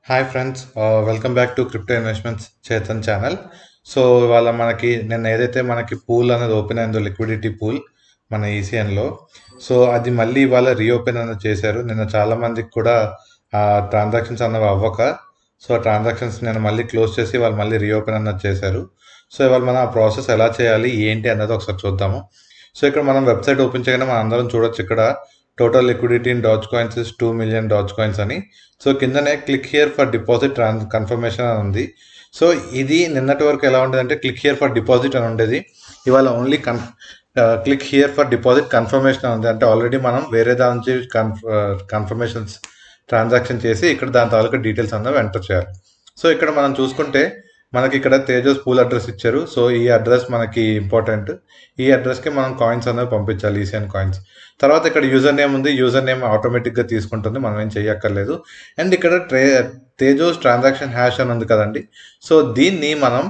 hi friends welcome back to crypto investments Chetan channel so ఇవాళ మనకి నిన్న ఏదైతే మనకి పూల్ అనేది ఓపెన్ అయిందో లిక్విడిటీ పూల్ మన ఈసీఎన్లో సో అది మళ్ళీ ఇవాళ రీఓపెన్ అనేది చేశారు నిన్న చాలా మందికి కూడా ఆ ట్రాన్సాక్షన్స్ అన్నవి అవ్వక సో ఆ ట్రాన్సాక్షన్స్ నేను మళ్ళీ క్లోజ్ చేసి వాళ్ళు మళ్ళీ రీఓపెన్ అన్నది చేశారు సో ఇవాళ మనం ఆ ప్రాసెస్ ఎలా చేయాలి ఏంటి అన్నది ఒకసారి చూద్దాము సో ఇక్కడ మనం వెబ్సైట్ ఓపెన్ చేయగానే మనం అందరం చూడొచ్చు ఇక్కడ total liquidity in doge coins is two million doge coins అని సో కిందనే click here for deposit trans confirmation అని ఉంది సో ఇది నిన్నటి వరకు ఎలా ఉండేది అంటే క్లిక్ హియర్ ఫర్ డిపాజిట్ అని ఉండేది ఇవాళ ఓన్లీ కన్ click here for deposit confirmation అని ఉంది అంటే ఆల్రెడీ మనం వేరే దాని నుంచి కన్ఫ కన్ఫర్మేషన్స్ ట్రాన్సాక్షన్ చేసి ఇక్కడ దాని తాలూకా డీటెయిల్స్ అన్నవి ఎంటర్ చేయాలి సో ఇక్కడ మనం చూసుకుంటే మనకి ఇక్కడ తేజస్ పూల్ అడ్రస్ ఇచ్చారు సో ఈ అడ్రస్ మనకి ఇంపార్టెంట్ ఈ అడ్రస్కి మనం కాయిన్స్ అనేవి పంపించాలి ఈసీఎన్ కాయిన్స్ తర్వాత ఇక్కడ యూజర్ నేమ్ ఉంది యూజర్ నేమ్ ఆటోమేటిక్గా తీసుకుంటుంది మనం ఏం చేయక్కర్లేదు అండ్ ఇక్కడ ట్రే తేజోస్ ట్రాన్సాక్షన్ హ్యాష్ అని ఉంది కదండి సో దీన్ని మనం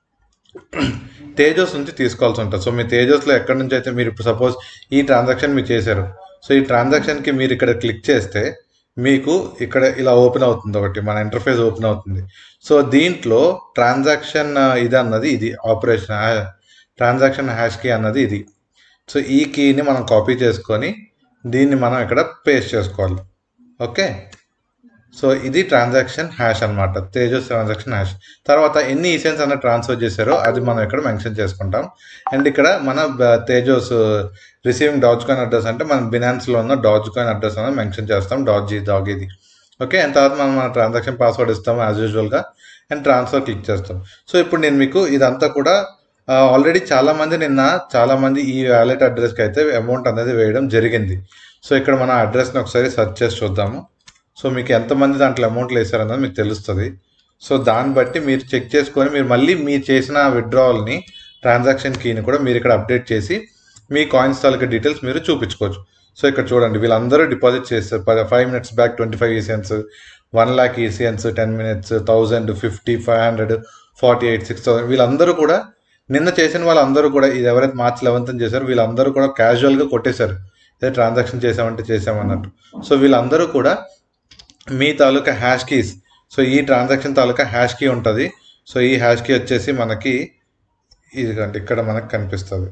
తేజస్ నుంచి తీసుకోవాల్సి ఉంటుంది సో మీ తేజస్లో ఎక్కడి నుంచి అయితే మీరు ఇప్పుడు సపోజ్ ఈ ట్రాన్సాక్షన్ మీరు చేశారు సో ఈ ట్రాన్సాక్షన్కి మీరు ఇక్కడ క్లిక్ చేస్తే మీకు ఇక్కడ ఇలా ఓపెన్ అవుతుంది ఒకటి మన ఇంటర్ఫేస్ ఓపెన్ అవుతుంది సో దీంట్లో ట్రాన్సాక్షన్ ఇది అన్నది ఇది ఆపరేషన్ ట్రాన్సాక్షన్ హ్యాష్ కీ అన్నది ఇది సో ఈ కీని మనం కాపీ చేసుకొని దీన్ని మనం ఇక్కడ పేస్ట్ చేసుకోవాలి ఓకే సో ఇది ట్రాన్సాక్షన్ హ్యాష్ అనమాట తేజస్ ట్రాన్సాక్షన్ హ్యాష్ తర్వాత ఎన్ని ఈసెన్స్ అన్న ట్రాన్స్ఫర్ చేశారో అది మనం ఇక్కడ మెన్షన్ చేసుకుంటాం అండ్ ఇక్కడ మన బ- Tejas receiving doge coin address అంటే మనం బినాన్స్లో ఉన్న డాజ్ కాయిన్ అడ్రస్ అనేది మెన్షన్ చేస్తాం డాజ్ డాగ్ ఇది ఓకే అండ్ తర్వాత మనం మన ట్రాన్సాక్షన్ పాస్వర్డ్ ఇస్తాం యాజ్ యూజువల్గా అండ్ ట్రాన్స్ఫర్ క్లిక్ చేస్తాం సో ఇప్పుడు నేను మీకు ఇదంతా కూడా ఆల్రెడీ చాలా మంది నిన్న చాలా మంది ఈ వ్యాలెట్ అడ్రస్కి అయితే అమౌంట్ అనేది వేయడం జరిగింది సో ఇక్కడ మన అడ్రస్ని ఒకసారి సెర్చ్ చేసి చూద్దాము సో మీకు ఎంతమంది దాంట్లో అమౌంట్లు వేసారన్నది మీకు తెలుస్తుంది సో దాన్ని బట్టి మీరు చెక్ చేసుకొని మీరు మళ్ళీ మీరు చేసిన విత్డ్రావల్ని ట్రాన్సాక్షన్ కీని కూడా మీరు ఇక్కడ అప్డేట్ చేసి మీ కాయిన్స్ తాలూకా డీటెయిల్స్ మీరు చూపించుకోవచ్చు సో ఇక్కడ చూడండి వీళ్ళందరూ డిపాజిట్ చేస్తారు five minutes back twenty five ECNs one lakh ECNs ten minutes thousand fifty five hundred forty eight six thousand వీళ్ళందరూ కూడా నిన్న చేసిన వాళ్ళందరూ కూడా ఇది ఎవరైతే మార్చ్ లెవెన్త్ చేశారో వీళ్ళందరూ కూడా క్యాజువల్గా కొట్టేశారు అదే ట్రాన్సాక్షన్ చేసామంటే చేసామన్నట్టు సో వీళ్ళందరూ కూడా మీ తాలూకా హ్యాష్ కీస్ సో ఈ ట్రాన్సాక్షన్ తాలూకా హ్యాష్ కీ ఉంటుంది సో ఈ హ్యాష్ కీ వచ్చేసి మనకి ఇదిగండి ఇక్కడ మనకు కనిపిస్తుంది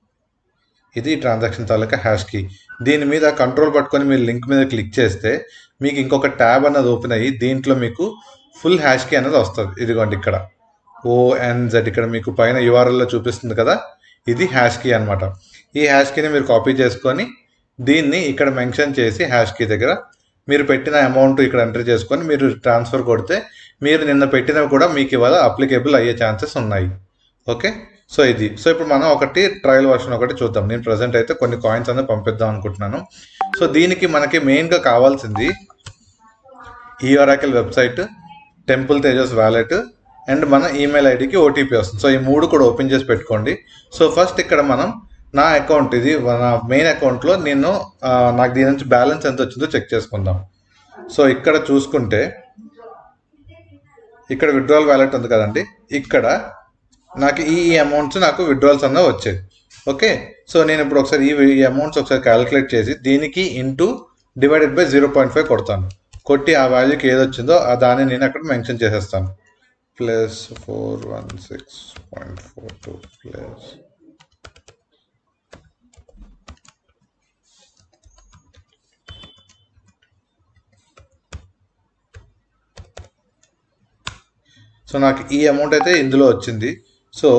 ఇది ట్రాన్సాక్షన్ తాలూకా హ్యాష్ కీ దీని మీద కంట్రోల్ పట్టుకొని మీరు లింక్ మీద క్లిక్ చేస్తే మీకు ఇంకొక ట్యాబ్ అన్నది ఓపెన్ అయ్యి దీంట్లో మీకు ఫుల్ హ్యాష్ కీ అనేది వస్తుంది ఇదిగోండి ఇక్కడ ఓఎన్జెడ్ ఇక్కడ మీకు పైన యూఆర్ఎల్లో చూపిస్తుంది కదా ఇది హ్యాష్ కీ అనమాట ఈ హ్యాష్ కీని మీరు కాపీ చేసుకొని దీన్ని ఇక్కడ మెన్షన్ చేసి హ్యాష్ కీ దగ్గర మీరు పెట్టిన అమౌంట్ ఇక్కడ ఎంటర్ చేసుకొని మీరు ట్రాన్స్ఫర్ కొడితే మీరు నిన్న పెట్టినవి కూడా మీకు ఇవాళ అప్లికేబుల్ అయ్యే ఛాన్సెస్ ఉన్నాయి ఓకే సో ఇది సో ఇప్పుడు మనం ఒకటి ట్రయల్ వర్షన్ ఒకటి చూద్దాం నేను ప్రజెంట్ అయితే కొన్ని కాయిన్స్ అనేది పంపిద్దాం అనుకుంటున్నాను సో దీనికి మనకి మెయిన్గా కావాల్సింది ఈ oracle website temple Tejas wallet and మన ఈమెయిల్ ఐడికి ఓటీపీ వస్తుంది సో ఈ మూడు కూడా ఓపెన్ చేసి పెట్టుకోండి సో ఫస్ట్ ఇక్కడ మనం నా అకౌంట్ ఇది నా మెయిన్ అకౌంట్లో నేను ఆ, నాకు దీని నుంచి బ్యాలెన్స్ ఎంత వచ్చిందో చెక్ చేసుకుందాం సో ఇక్కడ చూసుకుంటే ఇక్కడ విడ్రాల్ వ్యాలెట్ ఉంది కదండి ఇక్కడ నాకు ఈ అమౌంట్స్ నాకు విడ్రాల్స్ అన్న వచ్చాయి ఓకే సో నేను ఇప్పుడు ఒకసారి ఈ ఈ అమౌంట్స్ ఒకసారి క్యాలిక్యులేట్ చేసి దీనికి into divided by zero point five కొడతాను కొట్టి ఆ వాల్యూకి ఏది వచ్చిందో ఆ దాన్ని నేను అక్కడ మెన్షన్ చేసేస్తాను plus four one six point four two plus so నాకు ఈ అమౌంట్ అయితే ఇందులో వచ్చింది so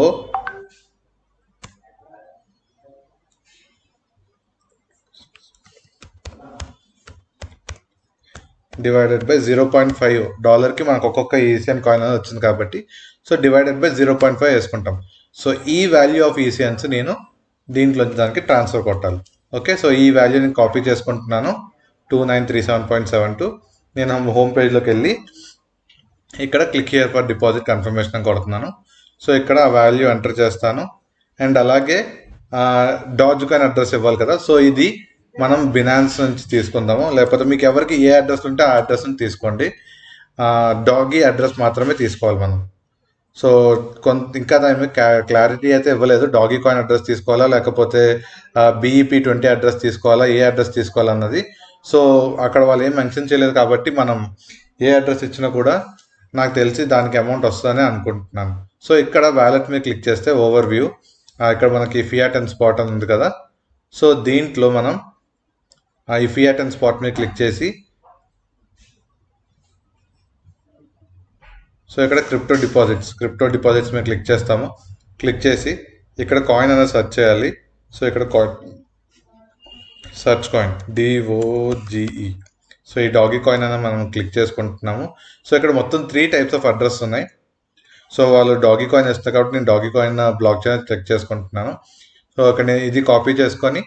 divided by zero point five డాలర్కి మనకు ఒక్కొక్క ఈసీఎన్ కాయిన్ అనేది వచ్చింది కాబట్టి so divided by zero point five వేసుకుంటాం సో ఈ వాల్యూ ఆఫ్ ఈసీఎన్స్ నేను దీంట్లో దానికి ట్రాన్స్ఫర్ కొట్టాలి ఓకే సో ఈ వాల్యూని కాపీ చేసుకుంటున్నాను two nine three seven point seven two నేను హోమ్ పేజ్లోకి వెళ్ళి ఇక్కడ click here for deposit confirmation అని కొడుతున్నాను సో ఇక్కడ ఆ వాల్యూ ఎంటర్ చేస్తాను అండ్ అలాగే డాజ్ కాయిన్ అడ్రస్ ఇవ్వాలి కదా సో ఇది మనం బినాన్స్ నుంచి తీసుకుందాము లేకపోతే మీకు ఎవరికి ఏ అడ్రస్ ఉంటే ఆ అడ్రస్ నుంచి తీసుకోండి డాగీ అడ్రస్ మాత్రమే తీసుకోవాలి మనం సో కొంత ఇంకా దాని మీద క్లారిటీ అయితే ఇవ్వలేదు డాగీ కాయిన్ అడ్రస్ తీసుకోవాలా లేకపోతే బీఈపీ ట్వంటీ అడ్రస్ తీసుకోవాలా ఏ అడ్రస్ తీసుకోవాలన్నది సో అక్కడ వాళ్ళు ఏం మెన్షన్ చేయలేదు కాబట్టి మనం ఏ అడ్రస్ ఇచ్చినా కూడా నాకు తెలిసి దానికి అమౌంట్ వస్తుందని అనుకుంటున్నాను సో ఇక్కడ వ్యాలెట్ మీద క్లిక్ చేస్తే ఓవర్ వ్యూ ఇక్కడ మనకి ఫియాట్ అండ్ స్పాట్ అని ఉంది కదా సో దీంట్లో మనం ఆ, ఈ ఫియాట్ అండ్ స్పాట్ మీద క్లిక్ చేసి సో ఇక్కడ క్రిప్టో డిపాజిట్స్ క్రిప్టో డిపాజిట్స్ మీద క్లిక్ చేస్తాము క్లిక్ చేసి ఇక్కడ కాయిన్ అనేది సెర్చ్ చేయాలి సో ఇక్కడ coin search coin DOGE so ఈ డాగీ కాయిన్ అనేది మనం క్లిక్ చేసుకుంటున్నాము సో ఇక్కడ మొత్తం త్రీ టైప్స్ ఆఫ్ అడ్రస్ ఉన్నాయి సో వాళ్ళు డాగీ కాయిన్ ఇస్తారు కాబట్టి నేను doge coin blockchain check చేసుకుంటున్నాను సో ఇక్కడ నేను ఇది కాపీ చేసుకొని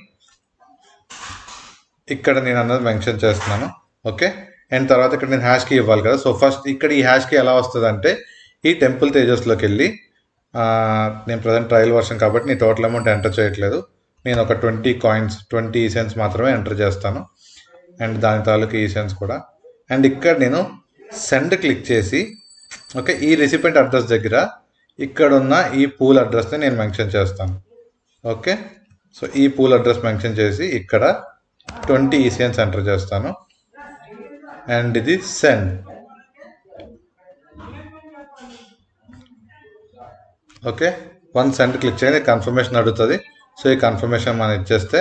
ఇక్కడ నేను అన్నది మెన్షన్ చేస్తున్నాను ఓకే అండ్ తర్వాత ఇక్కడ నేను హ్యాష్ కీ ఇవ్వాలి కదా సో ఫస్ట్ ఇక్కడ ఈ హ్యాష్ కీ ఎలా వస్తుంది అంటే ఈ టెంపుల్ తేజస్లోకి వెళ్ళి ఆ, నేను ప్రజెంట్ ట్రయల్ వర్షన్ కాబట్టి నేను టోటల్ అమౌంట్ ఎంటర్ చేయట్లేదు నేను ఒక ట్వంటీ కాయిన్స్ ట్వంటీ ఈసెన్స్ మాత్రమే ఎంటర్ చేస్తాను అండ్ దాని తాలూకు ఈసెన్స్ కూడా అండ్ ఇక్కడ నేను సెండ్ క్లిక్ చేసి ఓకే ఈ రెసిపెంట్ అడ్రస్ దగ్గర ఇక్కడ ఉన్న ఈ పూల్ అడ్రస్ని నేను మెన్షన్ చేస్తాను ఓకే సో ఈ పూల్ అడ్రస్ మెన్షన్ చేసి ఇక్కడ ట్వంటీ ఈసీఎన్స్ ఎంటర్ చేస్తాను అండ్ ఇది send okay one send click చేయండి కన్ఫర్మేషన్ అడుగుతుంది సో ఈ కన్ఫర్మేషన్ మనం ఇచ్చేస్తే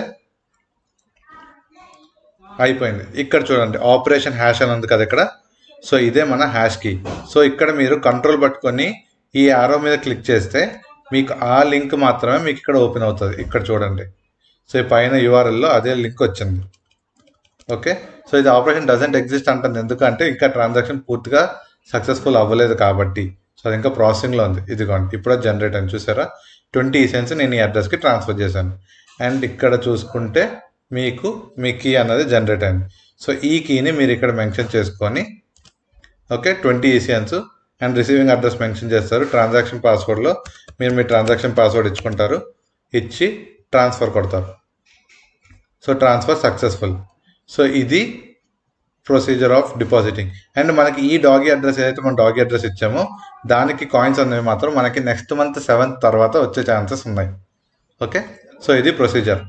అయిపోయింది ఇక్కడ చూడండి ఆపరేషన్ హ్యాష్ అని ఉంది కదా ఇక్కడ సో ఇదే మన హ్యాష్ కీ సో ఇక్కడ మీరు కంట్రోల్ పట్టుకొని ఈ ఆరో మీద క్లిక్ చేస్తే మీకు ఆ లింక్ మాత్రమే మీకు ఇక్కడ ఓపెన్ అవుతుంది ఇక్కడ చూడండి సో ఈ పైన యూఆర్ఎల్లో అదే లింక్ వచ్చింది ఓకే సో ఇది ఆపరేషన్ డజంట్ ఎగ్జిస్ట్ అంటుంది ఎందుకంటే ఇంకా ట్రాన్సాక్షన్ పూర్తిగా సక్సెస్ఫుల్ అవ్వలేదు కాబట్టి సో అది ఇంకా ప్రాసెసింగ్లో ఉంది ఇదిగోండి ఇప్పుడు జనరేట్ అని చూసారా ట్వంటీ ఈసెన్స్ నేను ఈ అడ్రస్కి ట్రాన్స్ఫర్ చేశాను అండ్ ఇక్కడ చూసుకుంటే మీకు మీ కీ అన్నది జనరేట్ అయింది సో ఈ కీని మీరు ఇక్కడ మెన్షన్ చేసుకొని okay twenty ECNs and receiving address mention చేస్తారు ట్రాన్సాక్షన్ పాస్వర్డ్లో మీరు మీ ట్రాన్సాక్షన్ పాస్వర్డ్ ఇచ్చుకుంటారు ఇచ్చి ట్రాన్స్ఫర్ కొడతారు సో ట్రాన్స్ఫర్ సక్సెస్ఫుల్ సో ఇది ప్రొసీజర్ ఆఫ్ డిపాజిటింగ్ అండ్ మనకి ఈ డాగీ అడ్రస్ ఏదైతే మనం డాగీ అడ్రస్ ఇచ్చామో దానికి కాయిన్స్ అనేవి మాత్రం మనకి నెక్స్ట్ మంత్ సెవెంత్ తర్వాత వచ్చే ఛాన్సెస్ ఉన్నాయి ఓకే సో ఇది ప్రొసీజర్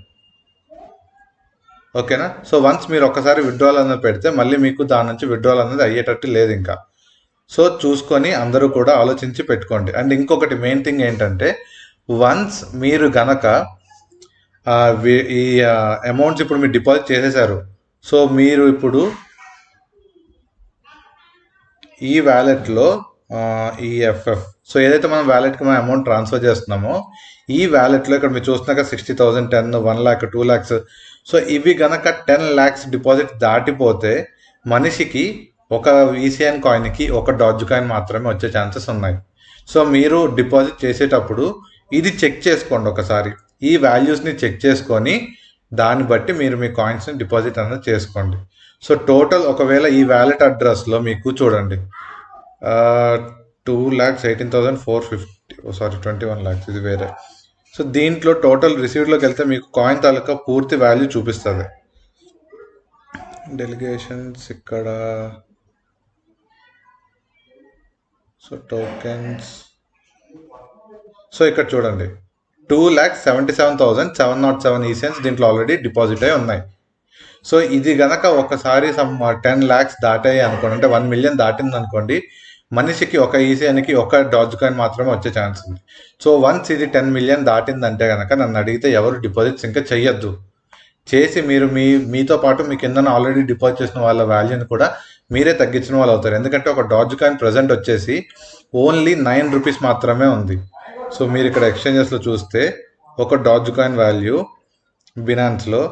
ఓకేనా సో వన్స్ మీరు ఒక్కసారి విడ్డ్రాల్ అనేది పెడితే మళ్ళీ మీకు దాని నుంచి విడ్డ్రాల్ అనేది అయ్యేటట్టు లేదు ఇంకా సో చూసుకొని అందరూ కూడా ఆలోచించి పెట్టుకోండి అండ్ ఇంకొకటి మెయిన్ థింగ్ ఏంటంటే వన్స్ మీరు గనక ఆ, వి- ఈ అమౌంట్స్ ఇప్పుడు మీరు డిపాజిట్ చేసేసారు సో మీరు ఇప్పుడు ఈ వ్యాలెట్లో ఈ ఎఫ్ఎఫ్ సో ఏదైతే మనం వ్యాలెట్కి మనం అమౌంట్ ట్రాన్స్ఫర్ చేస్తున్నామో ఈ వ్యాలెట్లో ఇక్కడ మీరు చూస్తున్నాక sixty thousand ten one lakh two lakhs so ఇవి గనక టెన్ ల్యాక్స్ డిపాజిట్ దాటిపోతే మనిషికి ఒక ఈసీఎన్ కాయిన్కి ఒక డాజ్ కాయిన్ మాత్రమే వచ్చే ఛాన్సెస్ ఉన్నాయి సో మీరు డిపాజిట్ చేసేటప్పుడు ఇది చెక్ చేసుకోండి ఒకసారి ఈ వాల్యూస్ని చెక్ చేసుకొని దాన్ని బట్టి మీరు మీ కాయిన్స్ని డిపాజిట్ అనేది చేసుకోండి సో టోటల్ ఒకవేళ ఈ వ్యాలెట్ అడ్రస్లో మీకు చూడండి two lakhs eighteen thousand four fifty sorry twenty one lakhs ఇది వేరే సో దీంట్లో టోటల్ రిసీవ్డ్లోకి వెళ్తే మీకు కాయిన్ తాలూకా పూర్తి వాల్యూ చూపిస్తుంది డెలిగేషన్స్ ఇక్కడ సో టోకెన్స్ సో ఇక్కడ చూడండి two lakhs seventy seven thousand seven not seven ECNs దీంట్లో ఆల్రెడీ డిపాజిట్ అయి ఉన్నాయి సో ఇది గనక ఒకసారి సమ్ టెన్ ల్యాక్స్ దాటాయి అనుకోండి అంటే వన్ మిలియన్ దాటింది అనుకోండి మనిషికి ఒక ఈసీఎన్కి ఒక డాజ్ కాయిన్ మాత్రమే వచ్చే ఛాన్స్ ఉంది సో వన్స్ ఇది టెన్ మిలియన్ దాటిందంటే కనుక నన్ను అడిగితే ఎవరు డిపాజిట్స్ ఇంకా చెయ్యొద్దు చేసి మీరు మీ మీతో పాటు మీ కింద ఆల్రెడీ డిపాజిట్ చేసిన వాళ్ళ వాల్యూని కూడా మీరే తగ్గించిన వాళ్ళు అవుతారు ఎందుకంటే ఒక డాజ్ కాయిన్ ప్రజెంట్ వచ్చేసి ఓన్లీ నైన్ రూపీస్ మాత్రమే ఉంది సో మీరు ఇక్కడ ఎక్స్చేంజెస్లో చూస్తే ఒక డాజ్ కాయిన్ వాల్యూ బినాన్స్లో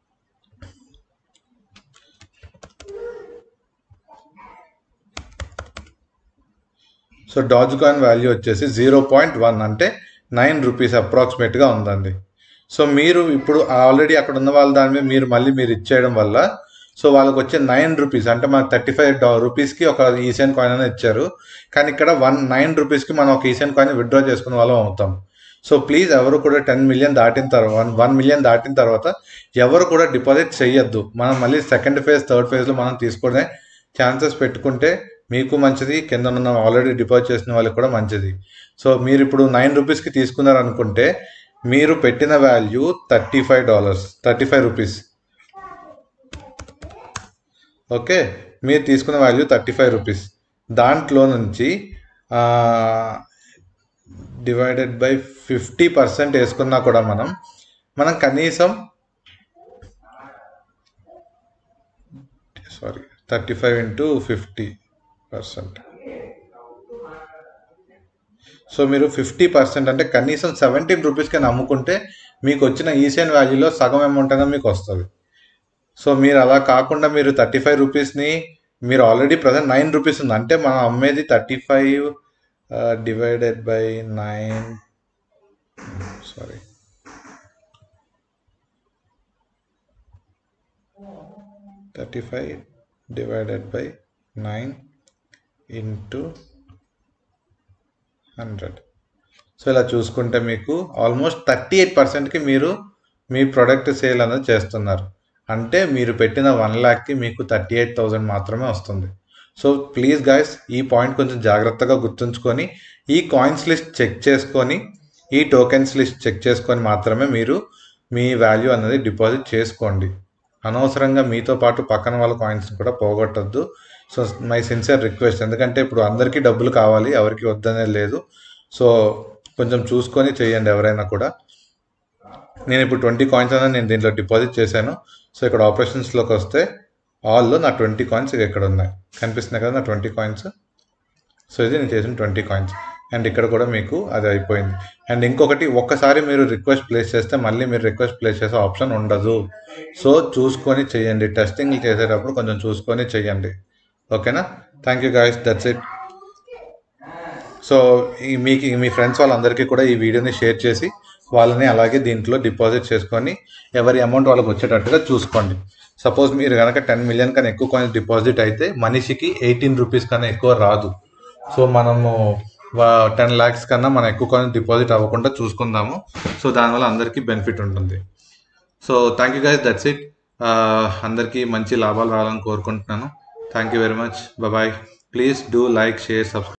సో డాజ్ కాయిన్ వాల్యూ వచ్చేసి జీరో పాయింట్ వన్ అంటే నైన్ రూపీస్ అప్రాక్సిమేట్గా ఉందండి సో మీరు ఇప్పుడు ఆల్రెడీ అక్కడ ఉన్న వాళ్ళ దాని మీద మీరు మళ్ళీ మీరు ఇచ్చేయడం వల్ల సో వాళ్ళకి వచ్చే నైన్ రూపీస్ అంటే మనకు థర్టీ ఫైవ్ రూపీస్కి ఒక ఈసీఎన్ కాయిన్ అనేది ఇచ్చారు కానీ ఇక్కడ వన్ నైన్ రూపీస్కి మనం ఒక ఈసీఎన్ కాయిన్ విత్డ్రా చేసుకునే వాళ్ళం అవుతాం సో ప్లీజ్ ఎవరు కూడా టెన్ మిలియన్ దాటిన తర్వాత వన్ వన్ మిలియన్ దాటిన తర్వాత ఎవరు కూడా డిపాజిట్ చేయొద్దు మనం మళ్ళీ సెకండ్ ఫేజ్ థర్డ్ ఫేజ్లో మనం తీసుకునే ఛాన్సెస్ పెట్టుకుంటే మీకు మంచిది కింద ఉన్న ఆల్రెడీ డిపాజిట్ చేసిన వాళ్ళకి కూడా మంచిది సో మీరు ఇప్పుడు నైన్ రూపీస్కి తీసుకున్నారు అనుకుంటే మీరు పెట్టిన value thirty five dollars thirty five rupees okay మీరు తీసుకున్న వాల్యూ థర్టీ ఫైవ్ రూపీస్ దాంట్లో నుంచి డివైడెడ్ బై ఫిఫ్టీ పర్సెంట్ వేసుకున్నా కూడా మనం మనం కనీసం sorry thirty five into fifty percent so మీరు ఫిఫ్టీ పర్సెంట్ అంటే కనీసం సెవెంటీన్ రూపీస్కి అమ్ముకుంటే మీకు వచ్చిన ఈసీఎన్ వాల్యూలో సగం అమౌంట్ అనేది మీకు వస్తుంది సో మీరు అలా కాకుండా మీరు థర్టీ ఫైవ్ రూపీస్ని మీరు ఆల్రెడీ ప్రజెంట్ నైన్ రూపీస్ ఉంది అంటే మనం అమ్మేది thirty five divided by nine sorry thirty five divided by nine into hundred so ఇలా చూసుకుంటే మీకు ఆల్మోస్ట్ థర్టీ ఎయిట్ పర్సెంట్కి మీరు మీ ప్రొడక్ట్ సేల్ అనేది చేస్తున్నారు అంటే మీరు పెట్టిన వన్ ల్యాక్కి మీకు థర్టీ ఎయిట్ థౌజండ్ మాత్రమే వస్తుంది సో ప్లీజ్ గాయస్ ఈ పాయింట్ కొంచెం జాగ్రత్తగా గుర్తుంచుకొని ఈ కాయిన్స్ లిస్ట్ చెక్ చేసుకొని ఈ టోకెన్స్ లిస్ట్ చెక్ చేసుకొని మాత్రమే మీరు మీ వాల్యూ అనేది డిపాజిట్ చేసుకోండి అనవసరంగా మీతో పాటు పక్కన వాళ్ళ కాయిన్స్ కూడా పోగొట్టద్దు సో మై సిన్సియర్ రిక్వెస్ట్ ఎందుకంటే ఇప్పుడు అందరికీ డబ్బులు కావాలి ఎవరికి వద్దనేది లేదు సో కొంచెం చూసుకొని చేయండి ఎవరైనా కూడా నేను ఇప్పుడు ట్వంటీ కాయిన్స్ అనేది నేను దీంట్లో డిపాజిట్ చేశాను సో ఇక్కడ ఆపరేషన్స్లోకి వస్తే ఆల్లో నా ట్వంటీ కాయిన్స్ ఇక్కడ ఉన్నాయి కనిపిస్తున్నాయి కదా నా ట్వంటీ కాయిన్స్ సో ఇది నేను చేసిన ట్వంటీ కాయిన్స్ అండ్ ఇక్కడ కూడా మీకు అది అయిపోయింది అండ్ ఇంకొకటి ఒక్కసారి మీరు రిక్వెస్ట్ ప్లేస్ చేస్తే మళ్ళీ మీరు రిక్వెస్ట్ ప్లేస్ చేసే ఆప్షన్ ఉండదు సో చూసుకొని చేయండి టెస్టింగ్ చేసేటప్పుడు కొంచెం చూసుకొని చేయండి ఓకేనా thank you guys that's it so ఈ మీకు మీ ఫ్రెండ్స్ వాళ్ళందరికీ కూడా ఈ వీడియోని షేర్ చేసి వాళ్ళని అలాగే దీంట్లో డిపాజిట్ చేసుకొని ఎవరి అమౌంట్ వాళ్ళకి వచ్చేటట్టుగా చూసుకోండి సపోజ్ మీరు కనుక టెన్ మిలియన్ కన్నా ఎక్కువ కాయిన్స్ డిపాజిట్ అయితే మనిషికి ఎయిటీన్ రూపీస్ కన్నా ఎక్కువ రాదు సో మనము టెన్ ల్యాక్స్ కన్నా మనం ఎక్కువ కాయిన్స్ డిపాజిట్ అవ్వకుండా చూసుకుందాము సో దానివల్ల అందరికీ బెనిఫిట్ ఉంటుంది so thank you guys that's it అందరికీ మంచి లాభాలు రావాలని కోరుకుంటున్నాను thank you very much bye please do like share subscribe